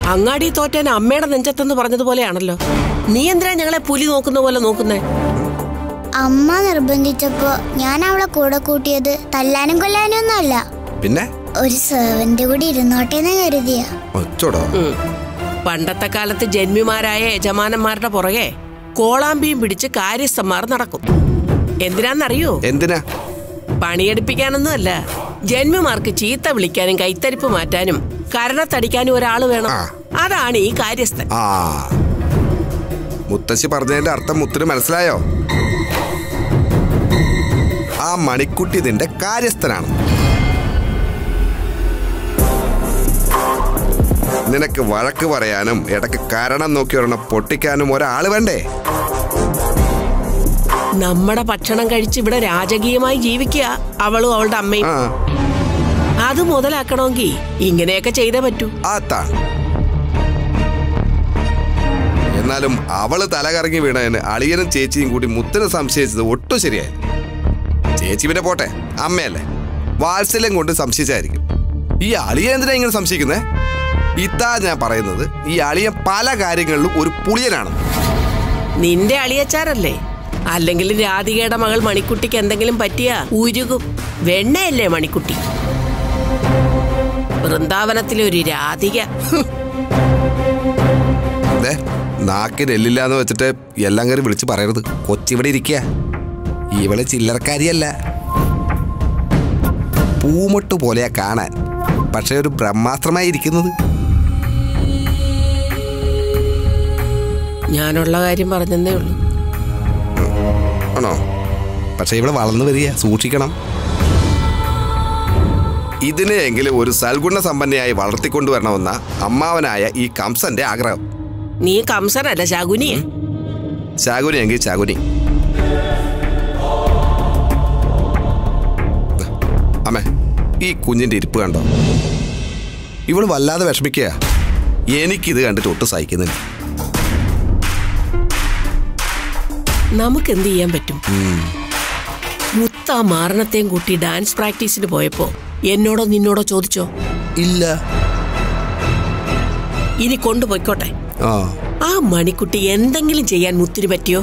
അങ്ങാടി തോറ്റേനെ അമ്മയുടെ നെഞ്ചത്തെന്ന് പറഞ്ഞതുപോലെയാണല്ലോ നീ എന്തിനാ ഞങ്ങളെ പുലി നോക്കുന്ന പോലെ നോക്കുന്നേ അമ്മ നിർബന്ധിച്ചപ്പോ ഞാൻ അവളെ കൂടെ കൂട്ടിയത് തല്ലാനും കൊല്ലാനും ഒന്നുമല്ല പിന്നെ ഒരു സെർവന്റ് കൂടി ഇരുന്നോട്ടേന്ന് കരുതിയ ഒച്ചോടോ ഉം. പണ്ടത്തെ കാലത്ത് ജന്മിമാരായ യജമാനന്മാരുടെ പുറകെ കോളാമ്പിയും പിടിച്ച് കാര്യസ്ഥന്മാർ നടക്കും എന്തിനാന്നറിയോ എന്തിനാ പണിയെടുപ്പിക്കാനൊന്നുമല്ല ജന്മിമാർക്ക് ചീത്ത വിളിക്കാനും കൈത്തരിപ്പ് മാറ്റാനും കരണത്തടിക്കാനും ഒരാള് വേണം ആ. അതാണ് ഈ കാര്യസ്ഥൻ ആ മുത്തശ്ശി പറഞ്ഞതിന്റെ അർത്ഥം മുത്തിന് മനസ്സിലായോ ആ മണിക്കുട്ടി നിന്റെ കാര്യസ്ഥനാണ് നിനക്ക് വഴക്ക് പറയാനും ഇടയ്ക്ക് കാരണം നോക്കി ഒരെണ്ണം പൊട്ടിക്കാനും ഒരാള് വേണ്ടേ നമ്മുടെ ഭക്ഷണം കഴിച്ച് ഇവിടെ രാജകീയമായി ജീവിക്കുക അവളും അവളുടെ അമ്മയും ആ അത് മുതലാക്കണമെങ്കിൽ ഇങ്ങനെയൊക്കെ ചെയ്തേ പറ്റൂ അതാണ് എന്നാലും അവള് തലകറങ്ങി വീണതിന് അളിയനും ചേച്ചിയും കൂടി മുത്തിനെ സംശയിച്ചത് ഒട്ടും ശരിയായി ചേച്ചി പിന്നെ പോട്ടെ അമ്മയല്ലേ വാത്സല്യം കൊണ്ട് സംശയിച്ചായിരിക്കും ഈ അളിയ എന്തിനാ ഇങ്ങനെ സംശയിക്കുന്നേ ഇതാ ഞാൻ പറയുന്നത് ഈ അളിയൻ പല കാര്യങ്ങളിലും ഒരു പുളിയനാണ് നിന്റെ അളിയച്ചാരല്ലേ അല്ലെങ്കിൽ രാധികയുടെ മകൾ മണിക്കുട്ടിക്ക് എന്തെങ്കിലും പറ്റിയ ഉരുകും വെണ്ണയല്ലേ മണിക്കുട്ടി വൃന്ദാവനത്തിലെ ഒരു രാധിക ദേ, നാക്കിന് എല്ലില്ല എന്ന് വെച്ചിട്ട് എല്ലാം കയറി വിളിച്ച് പറയരുത് കൊച്ചിവിടെ ഇരിക്കുക ഇവള് ചില്ലറക്കാരിയല്ല പൂമൊട്ട് പോലെയാ കാണാൻ പക്ഷെ ഒരു ബ്രഹ്മാസ്ത്രമായി ഇരിക്കുന്നത് ഞാനുള്ള കാര്യം പറഞ്ഞതേ ഉള്ളൂ ആണോ പക്ഷെ ഇവിടെ വളർന്നു വരിക സൂക്ഷിക്കണം ഇതിനെയെങ്കിലും ഒരു സൽഗുണ സമ്പന്നയായി വളർത്തിക്കൊണ്ടുവരണമെന്ന അമ്മാവനായ ഈ കംസന്റെ ആഗ്രഹം നീ കംസനല്ല ശകുനിയെ ശാകുനി എങ്കിൽ ശാകുനി അമ്മേ ഈ കുഞ്ഞിന്റെ ഇരിപ്പ് കണ്ടോ ഇവള് വല്ലാതെ വിഷമിക്കുക എനിക്കിത് കണ്ടിട്ട് ഒട്ടും സഹിക്കുന്നില്ല നമുക്ക് എന്ത് ചെയ്യാൻ പറ്റും മുത്ത ആ മാരണത്തെയും കൂട്ടി ഡാൻസ് പ്രാക്ടീസിന് പോയപ്പോ എന്നോടോ നിന്നോടോ ചോദിച്ചോ ഇല്ല ഇനി കൊണ്ടുപോയിക്കോട്ടെ ആ ആ മണിക്കുട്ടി എന്തെങ്കിലും ചെയ്യാൻ മുത്തിന് പറ്റിയോ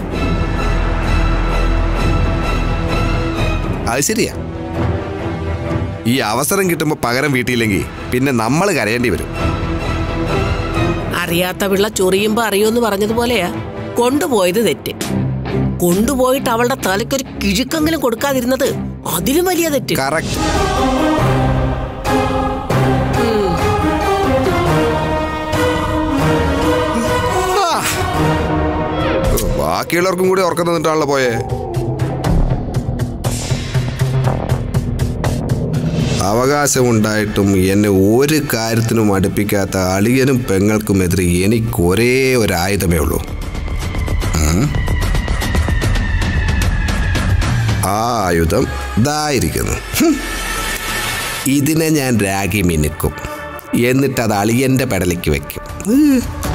അത് ശരിയാ ഈ അവസരം കിട്ടുമ്പോൾ പകരം വീട്ടിയില്ലെങ്കിൽ പിന്നെ നമ്മൾ കരയേണ്ടി വരും അറിയാത്ത പിള്ള ചൊറിയുമ്പോ അറിയോന്ന് പറഞ്ഞതുപോലെയാ കൊണ്ടുപോയത് തെറ്റ് കൊണ്ടുപോയിട്ട് അവളുടെ തലയ്ക്കൊരു കിഴുക്കെങ്കിലും കൊടുക്കാതിരുന്നത് അതിലും വലിയ തെറ്റ് കറക്റ്റ് ബാക്കിയുള്ളവർക്കും കൂടി ഉറക്കം തന്നിട്ടാണല്ലോ പോയേ അവകാശമുണ്ടായിട്ടും എന്നെ ഒരു കാര്യത്തിനും അടുപ്പിക്കാത്ത അളിയനും പെങ്ങൾക്കുമെതിരെ എനിക്ക് ഒരേ ഒരു ആയുധമേ ഉള്ളൂ ഉം. ആ ആയുധം ഇതായിരിക്കുന്നു ഹും. ഇതിനെ ഞാൻ രാഗി മിനുക്കും എന്നിട്ട് അത് അളിയന്റെ പെടലിക്ക് വെക്കും ഉം.